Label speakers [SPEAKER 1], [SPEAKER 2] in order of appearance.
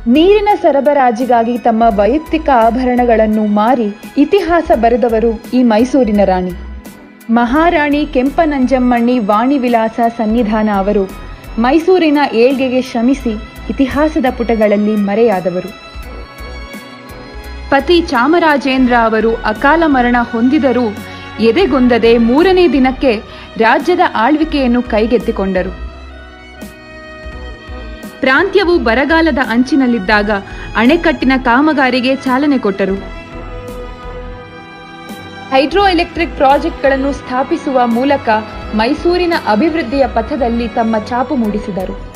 [SPEAKER 1] ನೀರಿನ ಸರಬರಾಜಿಗಾಗಿ ತಮ್ಮ ವೈಯಕ್ತಿಕ ಆಭರಣಗಳನ್ನು ಮಾರಿ ಇತಿಹಾಸ ಬರೆದವರು ಈ ಮೈಸೂರಿನ ರಾಣಿ ಮಹಾರಾಣಿ ಕೆಂಪನಂಜಮ್ಮಣ್ಣಿ ವಾಣಿವಿಲಾಸ ಸನ್ನಿಧಾನ ಅವರು ಮೈಸೂರಿನ ಏಳ್ಗೆಗೆ ಶ್ರಮಿಸಿ ಇತಿಹಾಸದ ಪುಟಗಳಲ್ಲಿ ಮರೆಯಾದವರು ಪತಿ ಚಾಮರಾಜೇಂದ್ರ ಅವರು ಅಕಾಲ ಮರಣ ಹೊಂದಿದರೂ ಎದೆಗುಂದದೆ ಮೂರನೇ ದಿನಕ್ಕೆ ರಾಜ್ಯದ ಆಳ್ವಿಕೆಯನ್ನು ಕೈಗೆತ್ತಿಕೊಂಡರು ಪ್ರಾಂತ್ಯವು ಬರಗಾಲದ ಅಂಚಿನಲ್ಲಿದ್ದಾಗ ಅಣೆಕಟ್ಟಿನ ಕಾಮಗಾರಿಗೆ ಚಾಲನೆ ಕೊಟ್ಟರು ಹೈಡ್ರೋ ಎಲೆಕ್ಟ್ರಿಕ್ ಪ್ರಾಜೆಕ್ಟ್ಗಳನ್ನು ಸ್ಥಾಪಿಸುವ ಮೂಲಕ ಮೈಸೂರಿನ ಅಭಿವೃದ್ಧಿಯ ಪಥದಲ್ಲಿ ತಮ್ಮ ಛಾಪು ಮೂಡಿಸಿದರು